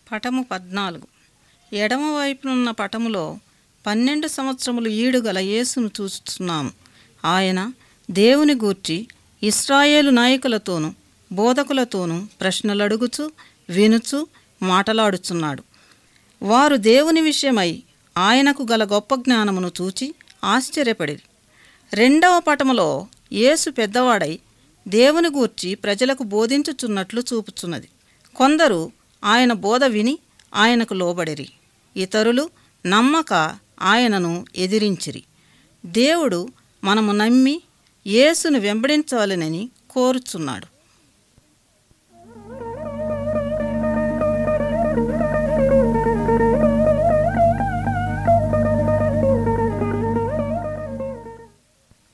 పటము పద్నాలుగు ఎడమవైపునున్న పటములో పన్నెండు సంవత్సరములు ఈడుగల యేసును చూస్తున్నాము ఆయన దేవుని గూర్చి ఇస్రాయేలు నాయకులతోనూ బోధకులతోనూ ప్రశ్నలు అడుగుచు వినుచు మాటలాడుచున్నాడు వారు దేవుని విషయమై ఆయనకు గల గొప్ప జ్ఞానమును చూచి ఆశ్చర్యపడిరి రెండవ పటములో యేసు పెద్దవాడై దేవుని గూర్చి ప్రజలకు బోధించుచున్నట్లు చూపుచున్నది కొందరు ఆయన బోధ విని ఆయనకు లోబడిరి ఇతరులు నమ్మక ఆయనను ఎదిరించిరి దేవుడు మనము నమ్మి యేసును వెంబడించాలనని కోరుచున్నాడు